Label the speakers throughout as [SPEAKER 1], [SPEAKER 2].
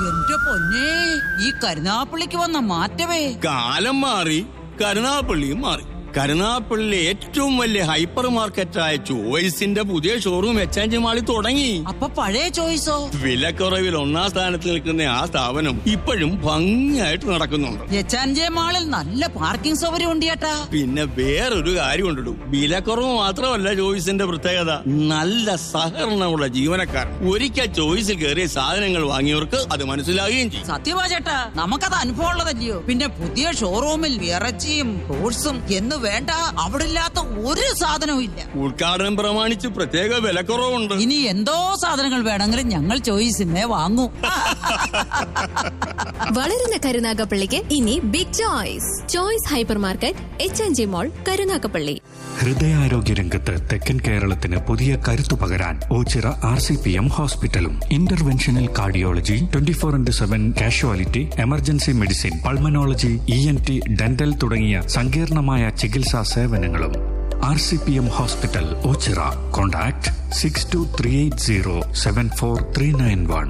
[SPEAKER 1] എന്റെ പൊന്നേ ഈ കരുനാപ്പള്ളിക്ക് വന്ന മാറ്റമേ
[SPEAKER 2] കാലം മാറി കരുനാപ്പള്ളിയും മാറി കരുനാപ്പള്ളിയിലെ ഏറ്റവും വലിയ ഹൈപ്പർ മാർക്കറ്റായ ചോയ്സിന്റെ പുതിയ ഷോറൂം എക്സ്ചേഞ്ച് മാളിൽ തുടങ്ങി
[SPEAKER 1] അപ്പൊ പഴയ ചോയ്സോ
[SPEAKER 2] വിലക്കുറവിൽ ഒന്നാം സ്ഥാനത്ത് നിൽക്കുന്ന ആ സ്ഥാപനം ഇപ്പോഴും ഭംഗിയായിട്ട് നടക്കുന്നുണ്ട്
[SPEAKER 1] എച്ചാൻജെ മാളിൽ നല്ല പാർക്കിംഗ് സൗകര്യം ഉണ്ട് ചേട്ടാ
[SPEAKER 2] പിന്നെ വേറൊരു കാര്യം ഉണ്ടിടും വിലക്കുറവ് മാത്രമല്ല ചോയ്സിന്റെ പ്രത്യേകത നല്ല സഹകരണമുള്ള ജീവനക്കാർ ഒരിക്കൽ ചോയ്സിൽ കയറിയ സാധനങ്ങൾ വാങ്ങിയവർക്ക് അത് മനസ്സിലാകുകയും ചെയ്യും
[SPEAKER 1] സത്യമാ ചേട്ടാ നമുക്കത് അനുഭവം ഉള്ളതല്ലയോ പിന്നെ പുതിയ ഷോറൂമിൽ ഇറച്ചിയും ഫ്രൂട്ട്സും എന്ന് വേണ്ട അവിടെ ഇല്ലാത്ത ഒരു സാധനവും ഇല്ല
[SPEAKER 2] ഉദ്ഘാടനം പ്രമാണിച്ച് പ്രത്യേക വിലക്കുറവുണ്ട്
[SPEAKER 1] ഇനി എന്തോ സാധനങ്ങൾ വേണമെങ്കിലും ഞങ്ങൾ ചോയ്സിന്നേ വാങ്ങൂ
[SPEAKER 3] വളരുന്ന കരുനാഗപ്പള്ളിക്ക് ഇനി big choice choice hyper market H N G mall Karunagappally
[SPEAKER 4] ഹൃദയാരോഗ്യ രംഗത്ത് തെക്കൻ കേരളത്തിന് പുതിയ കരുത്തു പകരാൻ Oachira R C P M ഹോസ്പിറ്റലും interventional cardiology twenty four into seven casualty emergency medicine pulmonology E N T dental തുടങ്ങിയ സങ്കീർണമായ ചികിത്സാ സേവനങ്ങളും R C P M hospital Oachira contact six two three eight zero seven four three nine one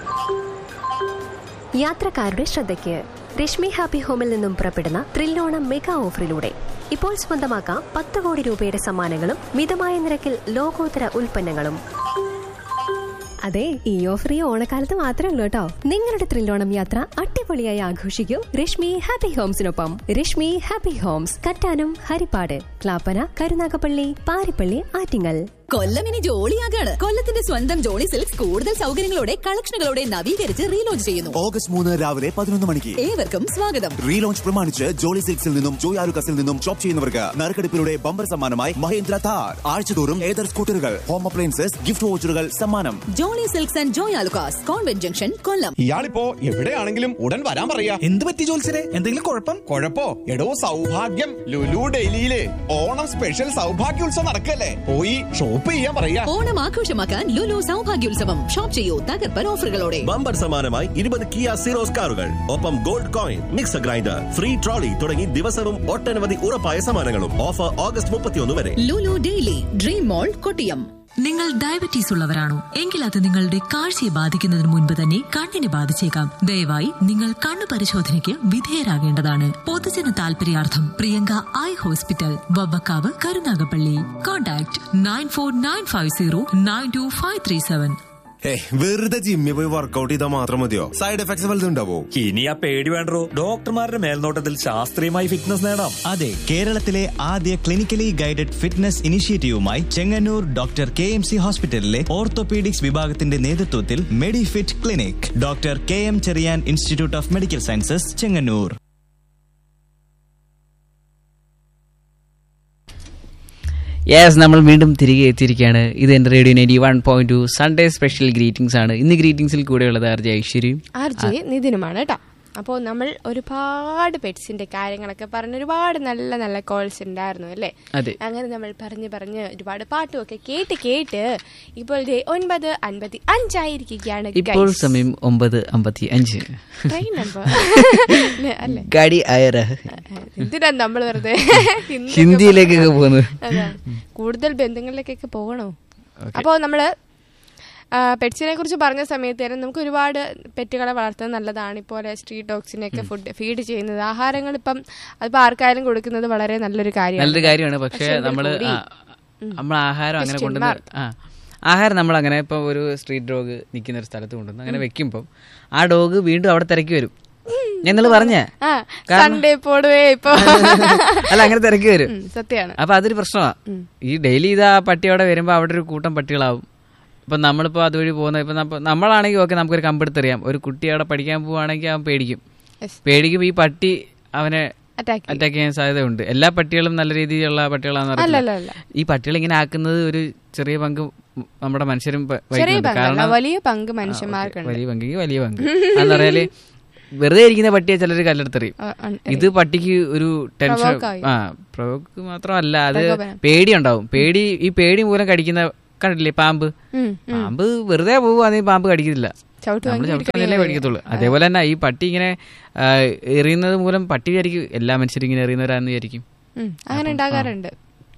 [SPEAKER 5] യാത്രക്കാരുടെ ശ്രദ്ധയ്ക്ക് Rashmi happy ഹോമിൽ നിന്നും പുറപ്പെടുന്ന Thrillonam mega ഓഫറിലൂടെ ഇപ്പോൾ സ്വന്തമാക്കാം പത്ത് കോടി രൂപയുടെ സമ്മാനങ്ങളും മിതമായ നിരക്കിൽ ലോകോത്തര ഉൽപ്പന്നങ്ങളും അതെ ഈ ഓഫർ ഈ ഓണക്കാലത്ത് മാത്രമേ ഉള്ളൂ കേട്ടോ നിങ്ങളുടെ ത്രില്ലോണം യാത്ര അടിപൊളിയായി ആഘോഷിക്കൂ രശ്മി ഹാപ്പി ഹോംസിനൊപ്പം രശ്മി ഹാപ്പി ഹോംസ് കറ്റാനം ഹരിപ്പാട് ക്ലാപ്പന കരുനാഗപ്പള്ളി പാരിപ്പള്ളി ആറ്റിങ്ങൽ
[SPEAKER 3] കൊല്ലം ഇനി ജോളിയാകാണ് കൊല്ലത്തിന്റെ സ്വന്തം ജോളി സിൽക്സ് കൂടുതൽ സൗകര്യങ്ങളോടെ കളക്ഷനുകളോടെ നവീകരിച്ച് റീലോഞ്ച് ചെയ്യുന്നു
[SPEAKER 6] ഓഗസ്റ്റ് മൂന്ന് രാവിലെ പതിനൊന്ന് മണിക്ക്
[SPEAKER 3] ഏവർക്കും സ്വാഗതം
[SPEAKER 6] റീലോഞ്ച് പ്രമാണിച്ച് ജോളി സിൽക്സിൽ നിന്നും ജോയ് ആലുക്കസിൽ നിന്നും ഷോപ്പ് ചെയ്യുന്നവർക്ക് നറുക്കെടുപ്പിലൂടെ ബമ്പർ സമ്മാനമായി മഹേന്ദ്ര താർ ആഴ്ചതോറും ഏതർ സ്കൂട്ടറുകൾ ഹോം അപ്ലയൻസസ് ഗിഫ്റ്റ് വോച്ചറുകൾ സമ്മാനം
[SPEAKER 3] Jolly silks and Joy Alukkas convent junction Kollam
[SPEAKER 7] ഇയാളിപ്പോ എവിടെയാണെങ്കിലും ഉടൻ വരാൻ പറയാ
[SPEAKER 8] എന്ത് പറ്റി ജോത്സരെ എന്തെങ്കിലും കുഴപ്പം
[SPEAKER 7] കൊഴപ്പോ എടോ സൗഭാഗ്യം ലുലു ഡൽഹിയില് ഓണം സ്പെഷ്യൽ സൗഭാഗ്യോത്സവം നടക്കല്ലേ പോയി ഷോപ്പ് ചെയ്യാൻ പറയാ
[SPEAKER 3] ഓണം ആഘോഷമാക്കാൻ ലുലു സൗഭാഗ്യോത്സവം ഷോപ്പ് ചെയ്യൂ തകർപ്പൻ ഓഫറുകളോടെ
[SPEAKER 9] ബമ്പർ സമ്മാനമായി ഇരുപത് കിയ സീറോസ് കാറുകൾ ഒപ്പം gold coin mixer grinder free trolley തുടങ്ങി ദിവസവും ഒട്ടനവധി ഉറപ്പായ സമ്മാനങ്ങളും ഓഫർ ഓഗസ്റ്റ് മുപ്പത്തിയൊന്ന് വരെ
[SPEAKER 3] Lulu daily dream mall Kottiyam
[SPEAKER 10] നിങ്ങൾ ഡയബറ്റീസ് ഉള്ളവരാണോ എങ്കിൽ അത് നിങ്ങളുടെ കാഴ്ചയെ ബാധിക്കുന്നതിന് മുൻപ് തന്നെ കണ്ണിനെ ബാധിച്ചേക്കാം ദയവായി നിങ്ങൾ കണ്ണു പരിശോധനയ്ക്ക് വിധേയരാകേണ്ടതാണ് പൊതുജന താൽപര്യാർത്ഥം Priyanka eye hospital Vavvakkavu Karunagappally contact nine four nine five zero nine two five three seven
[SPEAKER 11] വെറുതെ ജിമ്മിൽ പോയി വർക്കൗട്ട് ചെയ്താൽ മാത്രം മതിയോ സൈഡ് എഫക്ട്സ് വല്ലതും ഉണ്ടാവോ
[SPEAKER 12] ഇനി ആ പേടി വേണ്ടോ ഡോക്ടർമാരുടെ മേൽനോട്ടത്തിൽ ശാസ്ത്രീയമായി ഫിറ്റ്നസ് നേടാം
[SPEAKER 8] അതെ കേരളത്തിലെ ആദ്യ ക്ലിനിക്കലി ഗൈഡഡ് ഫിറ്റ്നസ് ഇനിഷ്യേറ്റീവുമായി Chengannur doctor K M C ഹോസ്പിറ്റലിലെ ഓർത്തോപീഡിക്സ് വിഭാഗത്തിന്റെ നേതൃത്വത്തിൽ Medifit clinic doctor K M Cherian institute of medical sciences Chengannur
[SPEAKER 13] yes നമ്മൾ വീണ്ടും തിരികെ എത്തിയിരിക്കുകയാണ് ഇത് എൻ്റെ radio ninety one point two Sunday special greetings ആണ് ഇന്ന് ഗ്രീറ്റിംഗ്സിൽ കൂടെയുള്ളത് ആർ ജെ ഐശ്വര്യയും
[SPEAKER 14] ആർ ജെ നിതിനുമാണ് കേട്ടോ അപ്പോൾ നമ്മൾ ഒരുപാട് പെറ്റ്സിന്റെ കാര്യങ്ങളൊക്കെ പറഞ്ഞ് ഒരുപാട് നല്ല നല്ല കോൾസ് ഉണ്ടായിരുന്നു അല്ലേ
[SPEAKER 13] അതെ.
[SPEAKER 14] അങ്ങനെ നമ്മൾ പറഞ്ഞ് പറഞ്ഞ് ഒരുപാട് പാട്ടുമൊക്കെ കേട്ട് കേട്ട് ഇപ്പോൾ ദേ ഒൻപത് അൻപത്തി അഞ്ചായിരിക്കുകയാണ്
[SPEAKER 13] ഇപ്പോൾ സമയം ഒമ്പത് അമ്പത്തി അഞ്ച്
[SPEAKER 14] ട്രെയിൻ നമ്പർ അല്ലേ
[SPEAKER 13] ഗാഡി ആയറ
[SPEAKER 14] എന്തിനാ നമ്മൾ വെറുതെ ഹിന്ദിയൊക്കെ
[SPEAKER 13] ഹിന്ദിയിലേക്കൊക്കെ പോകുന്നത്
[SPEAKER 14] അതാ. കൂടുതൽ ബന്ധങ്ങളിലേക്കൊക്കെ പോകണോ അപ്പോൾ നമ്മള് പെറ്റ്സിനെ കുറിച്ച് പറഞ്ഞ സമയത്ത് തന്നെ നമുക്ക് ഒരുപാട് പെറ്റുകളെ വളർത്തുന്നത് നല്ലതാണ് ഇപ്പോൾ സ്ട്രീറ്റ് ഡോഗ്സിനെയൊക്കെ ഫുഡ് ഫീഡ് ചെയ്യുന്നത് ആഹാരങ്ങൾ ഇപ്പം അതിപ്പോ ആർക്കായാലും കൊടുക്കുന്നത് വളരെ നല്ലൊരു കാര്യമാണ്
[SPEAKER 13] നല്ലൊരു കാര്യമാണ് പക്ഷെ
[SPEAKER 14] എങ്കിൽ
[SPEAKER 13] നമ്മള്
[SPEAKER 14] കൂടി,
[SPEAKER 13] ആ, നമ്മൾ ആഹാരം അങ്ങനെ
[SPEAKER 14] Question
[SPEAKER 13] കൊണ്ടുവന്ന്
[SPEAKER 14] mark.
[SPEAKER 13] ആ ആഹാരം നമ്മൾ അങ്ങനെ ഇപ്പൊ ഒരു സ്ട്രീറ്റ് ഡോഗ് നിൽക്കുന്ന ഒരു സ്ഥലത്ത് കൊണ്ടുവന്ന് അങ്ങനെ വെക്കുമ്പോൾ ആ ഡോഗ് വീണ്ടും അവിടെ തിരക്കി വരും ഞങ്ങൾ പറഞ്ഞ
[SPEAKER 14] ആ സൺഡേ പോടുവേ ഇപ്പൊ
[SPEAKER 13] അല്ല അങ്ങനെ തിരക്കി വരും
[SPEAKER 14] ഉം, സത്യാണ്
[SPEAKER 13] അപ്പൊ അതൊരു പ്രശ്നമാണ് ഈ ഡെയിലി ഇത് ആ പട്ടി അവിടെ വരുമ്പോ അവിടെ ഒരു കൂട്ടം പട്ടികളാവും ഇപ്പൊ നമ്മളിപ്പോ അതുവഴി പോകുന്ന ഇപ്പൊ നമ്മ- നമ്മളാണെങ്കിൽ ഓക്കെ നമുക്കൊരു കമ്പെടുത്തറിയാം ഒരു കുട്ടി അവിടെ പഠിക്കാൻ പോവാണെങ്കിൽ അവൻ പേടിക്കും
[SPEAKER 14] Yes.
[SPEAKER 13] പേടിക്കും ഈ പട്ടി അവനെ
[SPEAKER 14] Attack ചെയ്യും.
[SPEAKER 13] അറ്റാക്ക് ചെയ്യാൻ സാധ്യതയുണ്ട് എല്ലാ പട്ടികളും നല്ല രീതിയിലുള്ള പട്ടികളാണെന്ന്
[SPEAKER 14] അല്ല,
[SPEAKER 13] അറിയില്ല
[SPEAKER 14] അല്ല, അല്ല.
[SPEAKER 13] ഈ പട്ടികൾ ഇങ്ങനെ ആക്കുന്നത് ഒരു ചെറിയ പങ്ക് നമ്മുടെ മനുഷ്യരും വ-
[SPEAKER 14] ചെറിയ
[SPEAKER 13] വഹിക്കുന്നുണ്ട്.
[SPEAKER 14] പങ്കല്ല
[SPEAKER 13] കാരണം
[SPEAKER 14] വലിയ പങ്ക്
[SPEAKER 13] ആ,
[SPEAKER 14] മനുഷ്യന്മാർക്കുണ്ട്
[SPEAKER 13] വലിയ പങ്കെങ്കിൽ വലിയ പങ്ക് എന്ന് പറഞ്ഞാല് വെറുതെ ഇരിക്കുന്ന പട്ടിയെ ചിലർ കല്ലെടുത്തെറിയും
[SPEAKER 14] ആ, ആ,
[SPEAKER 13] ഇത് പട്ടിക്ക് ഒരു ടെൻഷൻ
[SPEAKER 14] Provoke ആയി.
[SPEAKER 13] ആ പ്രവോക്ക് മാത്രമല്ല അത്
[SPEAKER 14] പ്രകോപനം.
[SPEAKER 13] പേടി ഉണ്ടാവും പേടി ഈ പേടി മൂലം കടിക്കുന്ന കണ്ടില്ലേ പാമ്പ്
[SPEAKER 14] ഉം, ഉം.
[SPEAKER 13] പാമ്പ് വെറുതെ പോവുകയാണെങ്കിൽ പാമ്പ് കടിക്കുന്നില്ല
[SPEAKER 14] ചവിട്ട്
[SPEAKER 13] നമ്മൾ
[SPEAKER 14] വാങ്ങി
[SPEAKER 13] ചവിട്ടുവാനല്ലേ
[SPEAKER 14] ഇരിക്കണേ.
[SPEAKER 13] കടിക്കത്തുള്ളൂ അതേപോലെ തന്നെ ഈ പട്ടി ഇങ്ങനെ ആ, എറിയുന്നത് മൂലം പട്ടി വിചാരിക്കും എല്ലാ മനുഷ്യരും ഇങ്ങനെ എറിയുന്നവരാന്ന് വിചാരിക്കും
[SPEAKER 14] ഉം, അങ്ങനെ ഉണ്ടാകാറുണ്ട്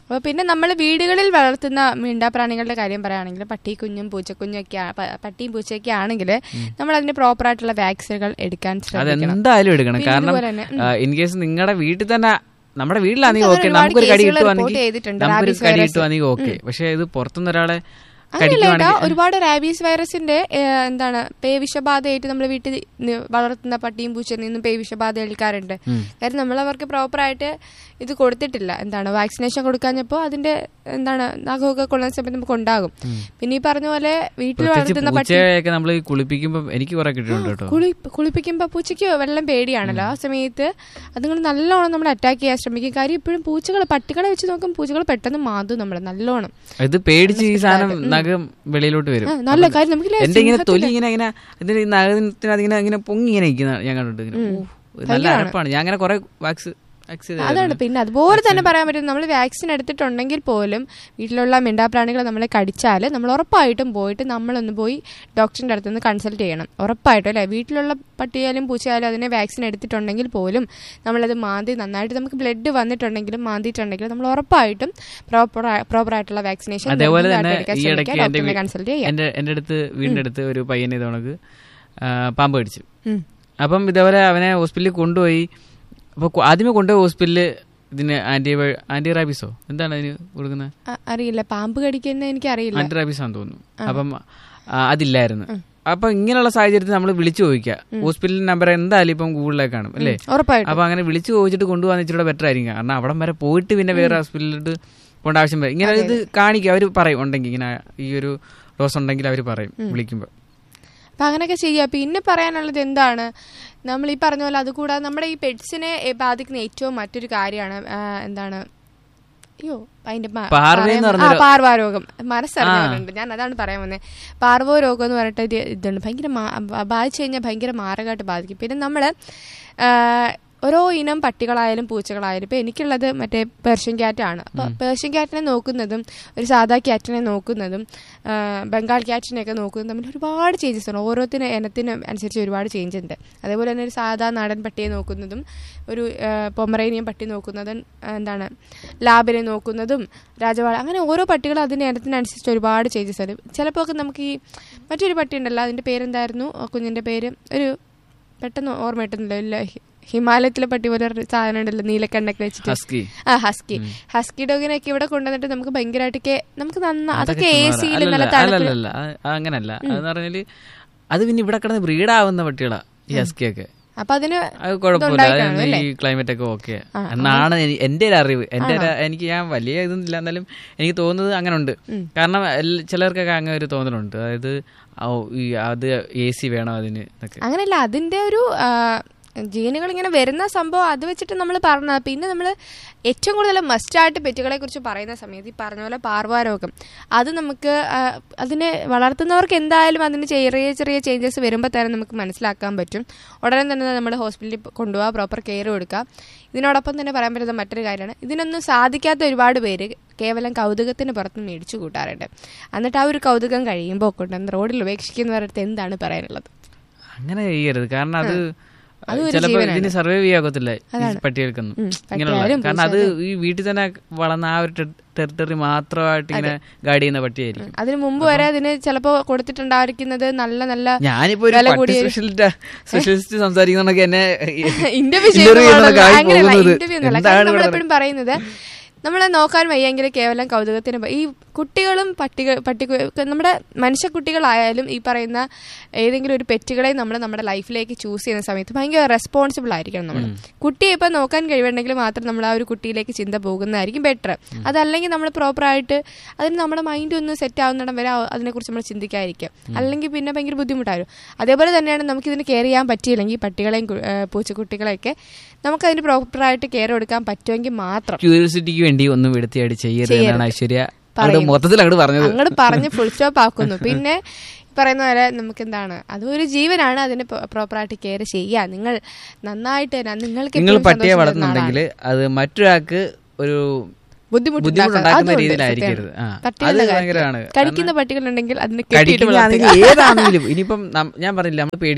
[SPEAKER 14] അപ്പോൾ പിന്നെ നമ്മൾ വീടുകളിൽ വളർത്തുന്ന മിണ്ടാപ്രാണികളുടെ കാര്യം പറയുകയാണെങ്കിൽ പട്ടി കുഞ്ഞും പൂച്ചക്കുഞ്ഞും ഒക്കെ ആ- പ- പട്ടിയും പൂച്ചയൊക്കെ ആണെങ്കിൽ നമ്മൾ അതിന് പ്രോപ്പർ ആയിട്ടുള്ള വാക്സിനുകൾ എടുക്കാൻ ശ്രമിക്കണം
[SPEAKER 13] അതെന്തായാലും എടുക്കണം
[SPEAKER 14] പിന്നെ
[SPEAKER 13] കാരണം
[SPEAKER 14] ഇതുപോലെ തന്നെ, ഉം.
[SPEAKER 13] ഇൻ കേസ് നിങ്ങളുടെ വീട്ടിൽ തന്നെ നമ്മുടെ വീട്ടിലാണെങ്കിൽ
[SPEAKER 14] നമുക്ക്
[SPEAKER 13] ഓക്കെ
[SPEAKER 14] ഒരുപാട്
[SPEAKER 13] നമുക്കൊരു കടി
[SPEAKER 14] കേസുകൾ
[SPEAKER 13] കിട്ടുവാണെങ്കിൽ
[SPEAKER 14] report ചെയ്തിട്ടുണ്ട്.
[SPEAKER 13] നമുക്കൊരു
[SPEAKER 14] rabies
[SPEAKER 13] കടി
[SPEAKER 14] virus.
[SPEAKER 13] കിട്ടുവാണെങ്കിൽ ഓക്കെ
[SPEAKER 14] ഉം.
[SPEAKER 13] പക്ഷെ ഇത് പുറത്തുനിന്ന് ഒരാളെ
[SPEAKER 14] അങ്ങനെയല്ല കേട്ടോ
[SPEAKER 13] കടിക്കുവാണെങ്കിൽ
[SPEAKER 14] ഒരുപാട് റാബീസ് വൈറസിന്റെ ഏഹ്, എന്താണ് പേവിഷബാധയായിട്ട് നമ്മൾ വീട്ടിൽ നി- വളർത്തുന്ന പട്ടിയും പൂച്ചയിൽ നിന്നും പേവിഷബാധ ഏൽക്കാറുണ്ട്
[SPEAKER 13] ഉം.
[SPEAKER 14] കാര്യം നമ്മൾ അവർക്ക് പ്രോപ്പറായിട്ട് ഇത് കൊടുത്തിട്ടില്ല എന്താണ് വാക്സിനേഷൻ കൊടുക്കാഞ്ഞപ്പോൾ അതിന്റെ എന്താണ് നഖമൊക്കെ കൊള്ളുന്ന സമയത്ത് നമുക്ക് ഉണ്ടാകും പിന്നെ ഈ പറഞ്ഞ പോലെ വീട്ടിൽ
[SPEAKER 13] പ്രത്യേകിച്ച്
[SPEAKER 14] വളർത്തുന്ന പട്ടി
[SPEAKER 13] പൂച്ചയൊക്കെ നമ്മൾ കുളിപ്പിക്കുമ്പോ എനിക്ക് കുറെ കിട്ടിയിട്ടുണ്ട് കേട്ടോ
[SPEAKER 14] കുളി കുളിപ്പിക്കുമ്പോൾ പൂച്ചയ്ക്ക് വെള്ളം പേടിയാണല്ലോ ആ സമയത്ത് അതുങ്ങൾ നല്ലോണം നമ്മൾ അറ്റാക്ക് ചെയ്യാൻ ശ്രമിക്കും കാര്യം ഇപ്പോഴും പൂച്ചകൾ പട്ടികളെ വെച്ച് നോക്കും പൂച്ചകൾ പെട്ടെന്ന് മാതും നമ്മൾ നല്ലോണം
[SPEAKER 13] ഇത് പേടിച്ച് ഈ സാധനം
[SPEAKER 14] ഉം.
[SPEAKER 13] നഖം വെളിയിലോട്ട് വരും
[SPEAKER 14] ആ, നല്ല
[SPEAKER 13] അപ്പം
[SPEAKER 14] കാര്യം നമുക്കില്ലേ
[SPEAKER 13] എന്റെ ഇങ്ങനെ തൊലി
[SPEAKER 14] സിംഹത്തിലെ-
[SPEAKER 13] ഇങ്ങനെ ഇങ്ങനെ ഇതിന്റെ ഈ നഖത്തിന് അതിങ്ങനെ ഇങ്ങനെ പൊങ്ങി ഇങ്ങനെ ഇരിക്കുന്ന ഞാൻ കണ്ടിട്ട് ഇങ്ങനെ
[SPEAKER 14] ഉം.
[SPEAKER 13] ഊ, ഇത് നല്ല
[SPEAKER 14] ഭയങ്കരാണ്.
[SPEAKER 13] അരപ്പാണ് ഞാൻ അങ്ങനെ കുറെ വാക്സ് വാക്സ്
[SPEAKER 14] അതാണ് പിന്നെ അതുപോലെ തന്നെ പറയാൻ പറ്റും നമ്മൾ വാക്സിൻ എടുത്തിട്ടുണ്ടെങ്കിൽ പോലും വീട്ടിലുള്ള മിണ്ടാപ്രാണികൾ നമ്മളെ കടിച്ചാൽ നമ്മൾ ഉറപ്പായിട്ടും പോയിട്ട് നമ്മളൊന്ന് പോയി ഡോക്ടറിന്റെ അടുത്ത് നിന്ന് കൺസൾട്ട് ചെയ്യണം ഉറപ്പായിട്ടും അല്ലേ വീട്ടിലുള്ള പട്ടിയായാലും പൂച്ചയായാലും അതിനെ വാക്സിൻ എടുത്തിട്ടുണ്ടെങ്കിൽ പോലും നമ്മളത് മാന്തി നന്നായിട്ട് നമുക്ക് ബ്ലഡ് വന്നിട്ടുണ്ടെങ്കിലും മാന്തിയിട്ടുണ്ടെങ്കിലും നമ്മൾ ഉറപ്പായിട്ടും പ്രോപ്പർ പ്രോപ്പർ ആയിട്ടുള്ള വാക്സിനേഷൻ
[SPEAKER 13] അതേപോലെ തന്നെ ഈ ഇടയ്ക്ക് എന്റെ
[SPEAKER 14] ഡോക്ടറിനെ
[SPEAKER 13] വീ-
[SPEAKER 14] കൺസൾട്ട് ചെയ്യാം
[SPEAKER 13] എന്റെ എന്റെ അടുത്ത് വീടിന്റെ അടുത്ത് ഒരു പയ്യനെ ഇതവണക്ക് പാമ്പ് കടിച്ചു
[SPEAKER 14] ഉം.
[SPEAKER 13] അപ്പം ഇതേപോലെ അവനെ ഹോസ്പിറ്റലിൽ കൊണ്ടുപോയി അപ്പൊ കൊ- ആദ്യമേ കൊണ്ടുപോയി ഹോസ്പിറ്റലിൽ ഇതിന് ആന്റി ആന്റി റാബിസോ എന്താണ് അതിന് കൊടുക്കുന്നത്
[SPEAKER 14] അ- അറിയില്ല പാമ്പ് കടിക്കുന്ന എനിക്ക് അറിയില്ല
[SPEAKER 13] ആന്റി റാബിസ് ആണെന്ന് തോന്നുന്നു അപ്പം ആ, അതില്ലായിരുന്നു അപ്പൊ ഇങ്ങനെയുള്ള സാഹചര്യത്തിൽ നമ്മൾ വിളിച്ചു ചോദിക്കുക ഹോസ്പിറ്റൽ നമ്പർ എന്തായാലും ഇപ്പം ഗൂഗിളിലേക്ക് കാണും അല്ലേ
[SPEAKER 14] ഉറപ്പായിട്ടും.
[SPEAKER 13] അപ്പൊ അങ്ങനെ വിളിച്ചു ചോദിച്ചിട്ട് കൊണ്ടുപോകാൻ ഇച്ചിരി ബെറ്റർ ആയിരിക്കും കാരണം അവിടം വരെ പോയിട്ട് പിന്നെ വേറെ ഹോസ്പിറ്റലിലോട്ട് പോകേണ്ട ആവശ്യം വരും ഇങ്ങനെ ഇത് കാണിക്കുക അവർ പറയും ഉണ്ടെങ്കിൽ ഇങ്ങനെ ഈ ഒരു ഡോസ് ഉണ്ടെങ്കിൽ അവർ പറയും വിളിക്കുമ്പോൾ
[SPEAKER 14] അപ്പൊ അങ്ങനെയൊക്കെ ചെയ്യുക പിന്നെ പറയാനുള്ളത് എന്താണ് നമ്മൾ ഈ പറഞ്ഞ പോലെ അതുകൂടാതെ നമ്മുടെ ഈ പെറ്റ്സിനെ ബാധിക്കുന്ന ഏറ്റവും മറ്റൊരു കാര്യമാണ് ആ, എന്താണ് അയ്യോ അതിന്റെ മ-
[SPEAKER 13] പാർവ എന്ന്
[SPEAKER 14] പറയാൻ- ആ,
[SPEAKER 13] പറഞ്ഞൊരു-
[SPEAKER 14] പാർവാരോഗം മനസ്സറിഞ്ഞവരുണ്ട് ഞാൻ അതാണ് പറയാൻ വന്നത് പാർവോ രോഗം എന്ന് പറഞ്ഞിട്ട് ഒരു ഇതുണ്ട് ഭയങ്കര മാ- ബ- ബാധിച്ചു കഴിഞ്ഞാൽ ഭയങ്കര മാരകമായിട്ട് ബാധിക്കും പിന്നെ നമ്മള് ആ, ഓരോ ഇനം പട്ടികളായാലും പൂച്ചകളായാലും ഇപ്പൊ എനിക്കുള്ളത് മറ്റേ പേർഷ്യൻ ക്യാറ്റാണ് അപ്പൊ പേർഷ്യൻ ക്യാറ്റിനെ നോക്കുന്നതും ഒരു സാധാ ക്യാറ്റിനെ നോക്കുന്നതും ആ, ബംഗാൾ ക്യാറ്റിനെയൊക്കെ നോക്കുന്നതും തമ്മിൽ ഒരുപാട് ചേഞ്ചസ് ഉണ്ട് ഓരോത്തിന് ഇനത്തിന് അനുസരിച്ച് ഒരുപാട് ചേഞ്ച് ഉണ്ട് അതേപോലെ തന്നെ ഒരു സാധാ നാടൻ പട്ടിയെ നോക്കുന്നതും ഒരു പൊമറേനിയൻ പട്ടി നോക്കുന്നതും ആ, എന്താണ് ലാബിനെ നോക്കുന്നതും രാജവാള അങ്ങനെ ഓരോ പട്ടികളും അതിൻ്റെ ഇനത്തിനനുസരിച്ച് ഒരുപാട് ചേഞ്ചസ് ഉണ്ട് ചിലപ്പോൾ ഒക്കെ നമുക്ക് ഈ മറ്റൊരു പട്ടി ഉണ്ടല്ലോ അതിൻ്റെ പേരെന്തായിരുന്നു ആ കുഞ്ഞിൻ്റെ പേര് ഒരു പെട്ടെന്ന് ഓർമ്മ കിട്ടുന്നില്ല ഇല്ല ഹി- ഹിമാലയത്തിലെ പട്ടി പോലെ ഒരു സാധനം ഉണ്ടല്ലോ നീലക്കണ്ണൊക്കെ വെച്ചിട്ട്
[SPEAKER 13] ഹസ്കി.
[SPEAKER 14] ആ ഹസ്കി ഹസ്കി ഡോഗിനൊക്കെ ഇവിടെ കൊണ്ടുവന്നിട്ട് നമുക്ക് ഭയങ്കരമായിട്ടൊക്കെ നമുക്ക് നന്ന അതൊക്കെ എ
[SPEAKER 13] ചുമ്മാ
[SPEAKER 14] സിയിൽ
[SPEAKER 13] അല്ലല്ല,
[SPEAKER 14] നല്ല തണുപ്പ്
[SPEAKER 13] അല്ലല്ല അത് അങ്ങനല്ല അതെന്ന് പറഞ്ഞാല് അത് പിന്നെ ഇവിടെ കിടന്ന് ബ്രീഡാവുന്ന പട്ടികളാ ഈ ഹസ്കിയൊക്കെ
[SPEAKER 14] അപ്പൊ അതിന്
[SPEAKER 13] അത് കുഴപ്പമില്ല
[SPEAKER 14] ഇതുണ്ടായി കാണും,
[SPEAKER 13] അതൊന്നും
[SPEAKER 14] അല്ലേ?
[SPEAKER 13] ഈ ക്ലൈമറ്റ് ഒക്കെ ഓക്കെ
[SPEAKER 14] ആ,
[SPEAKER 13] എന്നാണ് എനി- എന്റെ ഒരു അറിവ് എന്റെ ഒരു-
[SPEAKER 14] ആണോ?
[SPEAKER 13] എനിക്ക് ഞാൻ വലിയ ഇതൊന്നും ഇല്ല എന്നാലും എനിക്ക് തോന്നുന്നത് അങ്ങനെ ഉണ്ട് കാരണം എല്ല- ചിലർക്കൊക്കെ അങ്ങനെ ഒരു തോന്നലുണ്ട് അതായത് ഓ, ഈ അത് എ സി വേണം അതിന് എന്നൊക്കെ
[SPEAKER 14] അങ്ങനെയല്ല അതിന്റെ ഒരു ആ, ജീനുകൾ ഇങ്ങനെ വരുന്ന സംഭവം അത് വെച്ചിട്ട് നമ്മൾ പറഞ്ഞ പിന്നെ നമ്മൾ ഏറ്റവും കൂടുതൽ മസ്റ്റായിട്ട് പെറ്റുകളെ കുറിച്ച് പറയുന്ന സമയത്ത് ഈ പറഞ്ഞ പോലെ പാർവാരോഗം അത് നമുക്ക് ആ, അതിനെ വളർത്തുന്നവർക്ക് എന്തായാലും അതിന് ചെറിയ ചെറിയ ചേഞ്ചസ് വരുമ്പോൾ തന്നെ നമുക്ക് മനസ്സിലാക്കാൻ പറ്റും ഉടനെ തന്നെ നമ്മൾ ഹോസ്പിറ്റലിൽ കൊണ്ടുപോകുക പ്രോപ്പർ കെയർ കൊടുക്കുക ഇതിനോടൊപ്പം തന്നെ പറയാൻ പറ്റുന്ന മറ്റൊരു കാര്യമാണ് ഇതിനൊന്നും സാധിക്കാത്ത ഒരുപാട് പേര് കേവലം കൗതുകത്തിന് പുറത്ത് മേടിച്ചു കൂട്ടാറുണ്ട് എന്നിട്ട് ആ ഒരു കൗതുകം കഴിയുമ്പോൾ കൊണ്ടുവന്ന് റോഡിൽ ഉപേക്ഷിക്കുന്നവരടുത്ത് എന്താണ് പറയാനുള്ളത്
[SPEAKER 13] അങ്ങനെ ചെയ്യരുത് കാരണം അത്
[SPEAKER 14] അതും ഒരു
[SPEAKER 13] ചിലപ്പോ
[SPEAKER 14] ജീവനാണ്.
[SPEAKER 13] ഇതിന് സർവൈവ് ചെയ്യാകത്തില്ല
[SPEAKER 14] അതാണ്.
[SPEAKER 13] പട്ടികൾക്കൊന്നും
[SPEAKER 14] ഉം,
[SPEAKER 13] ഇങ്ങനെയുള്ള
[SPEAKER 14] പട്ടിയായാലും
[SPEAKER 13] കാരണം അത്
[SPEAKER 14] പൂച്ചയായാലും.
[SPEAKER 13] ഈ വീട്ടിൽ തന്നെ വളർന്ന ആ ഒരു ടെറിട്ടറി മാത്രമായിട്ട് ഇങ്ങനെ ഗാർഡ് ചെയ്യുന്ന പട്ടിയായിരിക്കും
[SPEAKER 14] അതിന് മുമ്പ് വരെ അതിന് ചിലപ്പോ കൊടുത്തിട്ടുണ്ടായിരിക്കുന്നത് നല്ല നല്ല
[SPEAKER 13] ഞാനിപ്പോ ഒരു
[SPEAKER 14] വില
[SPEAKER 13] പട്ടി
[SPEAKER 14] കൂടിയ-
[SPEAKER 13] സ്പെഷ്യലിസ്റ്റ് സ്പെഷ്യലിസ്റ്റ് സംസാരിക്കുന്നതൊക്കെ എന്നെ
[SPEAKER 14] ഇന്റർവ്യൂ
[SPEAKER 13] interview ചെയ്യുന്നതൊക്കെ ആയി
[SPEAKER 14] അങ്ങനെയല്ല
[SPEAKER 13] പോകുന്നത്.
[SPEAKER 14] ഇന്റർവ്യൂ എന്നല്ല
[SPEAKER 13] എന്താണ്
[SPEAKER 14] കാരണം
[SPEAKER 13] ഇവിടെ
[SPEAKER 14] നമ്മളെപ്പോഴും പറയുന്നത് നമ്മളെ നോക്കാൻ വയ്യെങ്കിൽ കേവലം കൗതുകത്തിന് പ- ഈ കുട്ടികളും പട്ടികൾ പട്ടി നമ്മുടെ മനുഷ്യക്കുട്ടികളായാലും ഈ പറയുന്ന ഏതെങ്കിലും ഒരു പെറ്റുകളെ നമ്മൾ നമ്മുടെ ലൈഫിലേക്ക് ചൂസ് ചെയ്യുന്ന സമയത്ത് ഭയങ്കര റെസ്പോൺസിബിൾ ആയിരിക്കണം നമ്മൾ കുട്ടിയെ ഇപ്പം നോക്കാൻ കഴിവുണ്ടെങ്കിൽ മാത്രം നമ്മൾ ആ ഒരു കുട്ടിയിലേക്ക് ചിന്ത പോകുന്നതായിരിക്കും ബെറ്റർ അതല്ലെങ്കിൽ നമ്മൾ പ്രോപ്പറായിട്ട് അതിന് നമ്മുടെ മൈൻഡ് ഒന്ന് സെറ്റ് ആവുന്നിടം വരെ ആ- അതിനെക്കുറിച്ച് നമ്മൾ ചിന്തിക്കാതിരിക്കുക അല്ലെങ്കിൽ പിന്നെ ഭയങ്കര ബുദ്ധിമുട്ടായിരുന്നു അതേപോലെ തന്നെയാണ് നമുക്ക് ഇതിന് കെയർ ചെയ്യാൻ പറ്റിയില്ലെങ്കിൽ പട്ടികളെയും കു- ഏഹ് പൂച്ചക്കുട്ടികളെയൊക്കെ നമുക്ക് അതിന് പ്രോപ്പറായിട്ട് കെയർ കൊടുക്കാൻ പറ്റുമെങ്കിൽ മാത്രം
[SPEAKER 13] ക്യൂരിയോസിറ്റിക്ക് വേണ്ടി ഒന്നും എടുത്തിയായിട്ട് ചെയ്യരുത്
[SPEAKER 14] ചെയ്യരുത്.
[SPEAKER 13] എന്നാണ് ഐശ്വര്യ അവിടെ
[SPEAKER 14] പറയുന്നത്.
[SPEAKER 13] മൊത്തത്തിൽ അങ്ങോട്ട് പറഞ്ഞത്
[SPEAKER 14] അങ്ങോട്ട് പറഞ്ഞ് ഫുൾ സ്റ്റോപ്പ് ആക്കുന്നു പിന്നെ ഈ പറയുന്ന പോലെ നമുക്ക് എന്താണ് അതും ഒരു ജീവനാണ് അതിന് പ്രോപ്പറായിട്ട് കെയർ ചെയ്യുക നിങ്ങൾ നന്നായിട്ട് തന്നെ നിങ്ങൾക്ക്
[SPEAKER 13] നിങ്ങൾ
[SPEAKER 14] എപ്പോഴും
[SPEAKER 13] പട്ടിയെ
[SPEAKER 14] സന്തോഷം തരുന്ന
[SPEAKER 13] വളർത്തുന്നുണ്ടെങ്കിൽ
[SPEAKER 14] ആളാണ്.
[SPEAKER 13] അത് മറ്റൊരാൾക്ക് ഒരു
[SPEAKER 14] ബുദ്ധിമുട്ടുണ്ടാക്കുക.
[SPEAKER 13] ബുദ്ധിമുട്ടുണ്ടാക്കുന്ന
[SPEAKER 14] അതുണ്ട്
[SPEAKER 13] രീതിയിലായിരിക്കരുത്
[SPEAKER 14] സത്യമായിട്ടും.
[SPEAKER 13] ആ അത്
[SPEAKER 14] പട്ടികളുടെ
[SPEAKER 13] ഭയങ്കരമാണ്
[SPEAKER 14] കാര്യത്തിൽ. കടിക്കുന്ന പട്ടികളുണ്ടെങ്കിൽ അതിന് കെട്ടിയിട്ട്
[SPEAKER 13] കടിക്കുകയാണെങ്കിൽ
[SPEAKER 14] വളർത്തുക.
[SPEAKER 13] ഏതാണെങ്കിലും ഇനിയിപ്പം നം- ഞാൻ പറഞ്ഞില്ല നമ്മൾ പേടിക്കും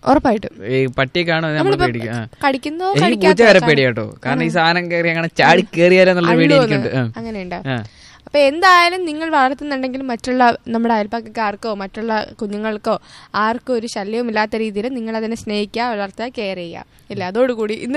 [SPEAKER 14] ഉറപ്പായിട്ടും
[SPEAKER 13] ഈ പട്ടിയെ കാണുമ്പോൾ നമ്മൾ
[SPEAKER 14] നമ്മളിപ്പോ
[SPEAKER 13] പേടിക്കും ആ.
[SPEAKER 14] കടിക്കുന്നോ
[SPEAKER 13] എനിക്ക്
[SPEAKER 14] കടിക്കാത്തോ
[SPEAKER 13] പൂച്ച വരെ
[SPEAKER 14] കാണും.
[SPEAKER 13] പേടിയാട്ടോ കാരണം ഈ
[SPEAKER 14] ആണോ?
[SPEAKER 13] സാധനം കയറി അങ്ങനെ ചാടി കയറിയാലോ എന്നുള്ള പേടി
[SPEAKER 14] അള്ളുവോന്ന്?
[SPEAKER 13] എനിക്കുണ്ട് ആ.
[SPEAKER 14] അങ്ങനെയുണ്ടോ
[SPEAKER 13] ആ.
[SPEAKER 14] അപ്പൊ എന്തായാലും നിങ്ങൾ വളർത്തുന്നുണ്ടെങ്കിൽ മറ്റുള്ള നമ്മുടെ അയൽപ്പക്കക്കാർക്കോ മറ്റുള്ള കുഞ്ഞുങ്ങൾക്കോ ആർക്കും ഒരു ശല്യവും ഇല്ലാത്ത രീതിയിൽ നിങ്ങൾ അതിനെ സ്നേഹിക്കുക വളർത്തുക കെയർ ചെയ്യുക ഇല്ല അതോടുകൂടി ഇന്ന്